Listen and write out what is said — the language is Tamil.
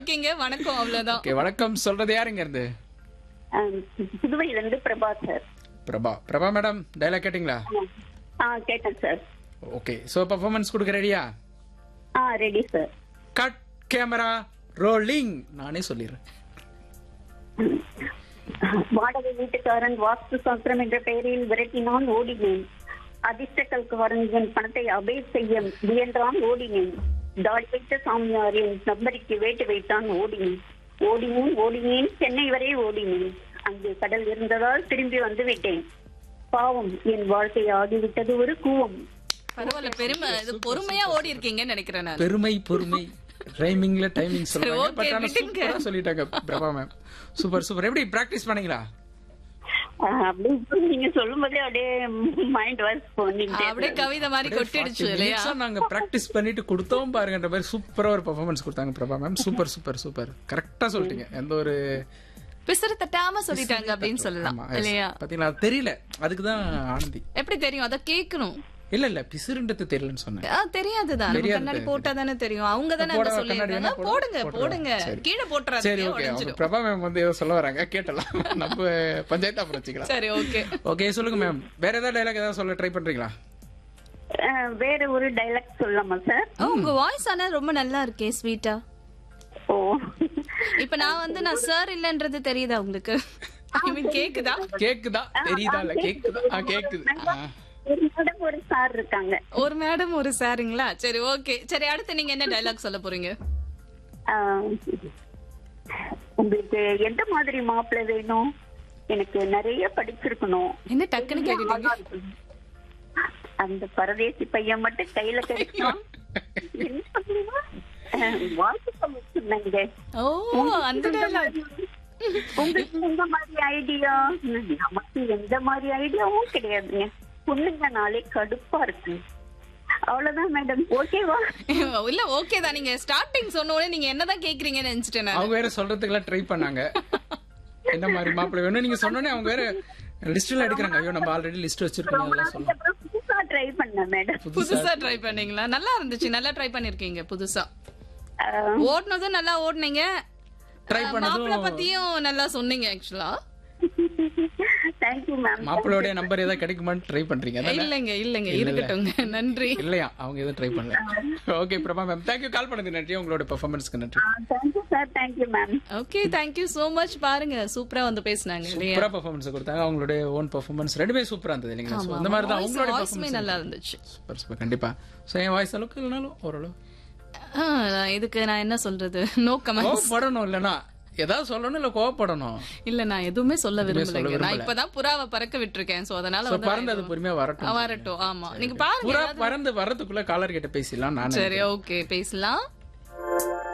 இருக்கீங்க வணக்கம் அவ்வளவுதான் ஓகே வணக்கம் சொல்றது யாருங்க இருந்து புதுவையில இருந்து Prabha sir Prabha Prabha madam dialogue கேட்டிங்களா ஆ கேட்டேன் சார் ஓகே ஸோ பர்ஃபார்மன்ஸ் கொடுக்க ரெடியா ஆ ready sir cut camera rolling நானே சொல்லிடுறேன் வாடகை வீட்டுக்காரன் வாஸ்து சாஸ்திரம் என்ற பெயரில் விரட்டினான் ஓடினேன் அதிர்ஷ்டக்கல்காரன் என் பணத்தை அபே செய்ய முயன்றான் ஓடினேன் தாடி வைத்த சாமியாரின் நம்பரிக்கு வேட்டு வைத்தான் ஓடினேன் ஓடினேன் ஓடினேன் சென்னை வரை ஓடினேன் அங்கு கடல் இருந்ததால் திரும்பி வந்து விட்டேன் பாவம் என் வாழ்க்கை ஆகிவிட்டது ஒரு கூவம் பரவாயில்ல பெருமை இது பொறுமையா ஓடி இருக்கீங்கன்னு நினைக்கிறேன் நான் பெருமை பொறுமை ரைமிங்ல டைமிங் சொல்றாங்க okay, பட் ஆனா விடுங்க. சூப்பரா சொல்லிட்டாங்க பிரபா மேம் சூப்பர் சூப்பர் எப்படி பிராக்டிஸ் பண்ணீங்களா ஆஹ் அப்படியே இப்ப நீங்க சொல்லும் போதே அப்படியே மைண்ட் வாஷ் பண்ணிட்டு அப்படியே கவிதை மாதிரி கொட்டிடுச்சு இல்லையா minutes ஆ நாங்க பிராக்டிஸ் பண்ணிட்டு கொடுத்தோம் பாருங்கன்ற மாதிரி சூப்பரா ஒரு பெர்ஃபார்மன்ஸ் கொடுத்தாங்க Prabha ma'am super super super கரெக்டா சொல்லிட்டீங்க எந்த ஒரு பிசறு தட்டாம சொல்லிட்டாங்க அப்படின்னு சொல்லலாம் ஆமா, yes. இல்லையா பாத்தீங்களா அது தெரியல அதுக்கு தான் ஆனந்தி எப்படி தெரியும் அத கேட்கணும் இல்ல இல்ல பிசுறுன்றது தெரியலன்னு சொன்னேன் ஆ, தெரியாதுதான் நம்ம தெரியாது, கண்ணாடி தெரியாது. போட்டா தானே தெரியும் அவங்க தானே போட அங்க கண்ணாடி சொல்லியிருக்காங்க என்ன போட- போடுங்க போட்டுருங்க. போடுங்க சரி. கீழே சரி போட்டுறாதீங்க ஓகே அவங்க உடைஞ்சிடும் பிரபா மேம் வந்து ஏதோ சொல்ல வராங்க கேட்டலாம் நம்ம பஞ்சாயத்து அப்புறம் வச்சுக்கலாம் சரி ஓகே ஓகே சொல்லுங்க மேம் வேற ஏதாவது டைலாக் ஏதாவது சொல்ல ட்ரை பண்றீங்களா ஆஹ் வேற ஒரு டைலாக் சொல்லலாமா சார் உங்க வாய்ஸ் ஆனா ரொம்ப நல்லா இருக்கே ஸ்வீட்டா ஓ இப்ப நான் வந்து நான் சார் இல்லன்றது தெரியுதா உங்களுக்கு ஐ மீன் கேக்குதா கேக்குதா தெரியுதா இல்ல கேக்குதா ஆ கேக்குது ஆ. ஒரு மேடம் ஒரு சார் இருக்காங்க ஒரு மேடம் ஒரு சாருங்களா சரி ஓகே சரி அடுத்து நீங்க என்ன டைலாக் சொல்ல போறீங்க ஆஹ் உங்களுக்கு எந்த மாதிரி மாப்பிள்ளை வேணும் எனக்கு நிறைய படிச்சிருக்கணும் என்ன டக்குன்னு கேட்டுட்டீங்க ஆளா இருக்கணும். அந்த பரதேசி பையன் மட்டும் கையில கிடைக்கும் என்ன பண்ணுவா? ஆஹ் வாழ்க்கை சொன்னாங்க ஓ அந்த டைலாக் உங்களுக்கு எந்த மாதிரி ஐடியா நமக்கு எந்த மாதிரி ஐடியாவும் கிடையாதுங்க பொண்ணுங்கனாலே கடுப்பா இருக்கு அவ்வளவுதான் மேடம் ஓகேவா இல்ல ஓகே தான் நீங்க ஸ்டார்டிங் சொன்ன உடனே நீங்க என்னதான் கேக்குறீங்கன்னு நினைச்சிட்டேன் நான். அவங்க வேற சொல்றதுக்கெல்லாம் ட்ரை பண்ணாங்க என்ன மாதிரி மாப்பிள்ளை வேணும் நீங்க சொன்னோன்னே அவங்க வேற லிஸ்ட்ல எடுக்கிறாங்க ஐயோ நம்ம ஆல்ரெடி லிஸ்ட் வச்சிருக்கோம் அதெல்லாம் சொல்லலாம் அப்புறம் புதுசா ட்ரை பண்ணேன் மேடம் புதுசா ட்ரை பண்ணீங்களா நல்லா இருந்துச்சு நல்லா ட்ரை பண்ணிருக்கீங்க புதுசா ஓடுனதும் நல்லா ஓடுனீங்க Try அஹ், பண்ணதும் மாப்பிள்ளை பத்தியும் நல்லா சொன்னீங்க ஆக்சுவலா தேங்க்யூ மேம் மாப்பிள்ளையோட நம்பர் ஏதாவது கிடைக்குமான்னு ட்ரை பண்றீங்க அதானே? இல்லங்க இல்லங்க இருக்கட்டும்ங்க நன்றி இல்லையா அவங்க எதுவும் ட்ரை பண்ணல okay Prabha ma'am thank you call பண்ணது நன்றி உங்களோட பெர்ஃபார்மன்ஸ்க்கு நன்றி thank you sir thank you ma'am okay thank you so much பாருங்க சூப்பரா வந்து பேசுனாங்க இல்லையா சூப்பரா பெர்ஃபார்மன்ஸ் கொடுத்தாங்க அவங்களுடைய ஓன் பெர்ஃபார்மன்ஸ் ரெண்டுமே சூப்பரா இருந்தது இல்லைங்களா So, அந்த மாதிரி தான் Voice- அவங்களோட voice-மே நல்லா இருந்துச்சு சூப்பர் சூப்பர் கண்டிப்பா ஸோ என் வாய்ஸ் அளவுக்கு இல்லைனாலும் ஓரளவு ஆ, இதுக்கு நான் என்ன சொல்றது நோ கமெண்ட் கோவப்படணும் இல்லைன்னா ஏதாவது சொல்லணும் இல்ல கோவப்படணும் இல்ல நான் எதுவுமே சொல்ல விரும்பலைங்க விரும்பல. நான் இப்பதான் புறாவை பறக்க விட்டுருக்கேன் சோ அதனால ஸோ வந்து நான் பறந்து அது பொறுமையா வரட்டும் வரட்டும் ஆமா நீங்க பாருங்க புறா பறந்து வர்றதுக்குள்ள காலர் கிட்ட பேசிடலாம் நான் சரி ஓகே பேசலாம்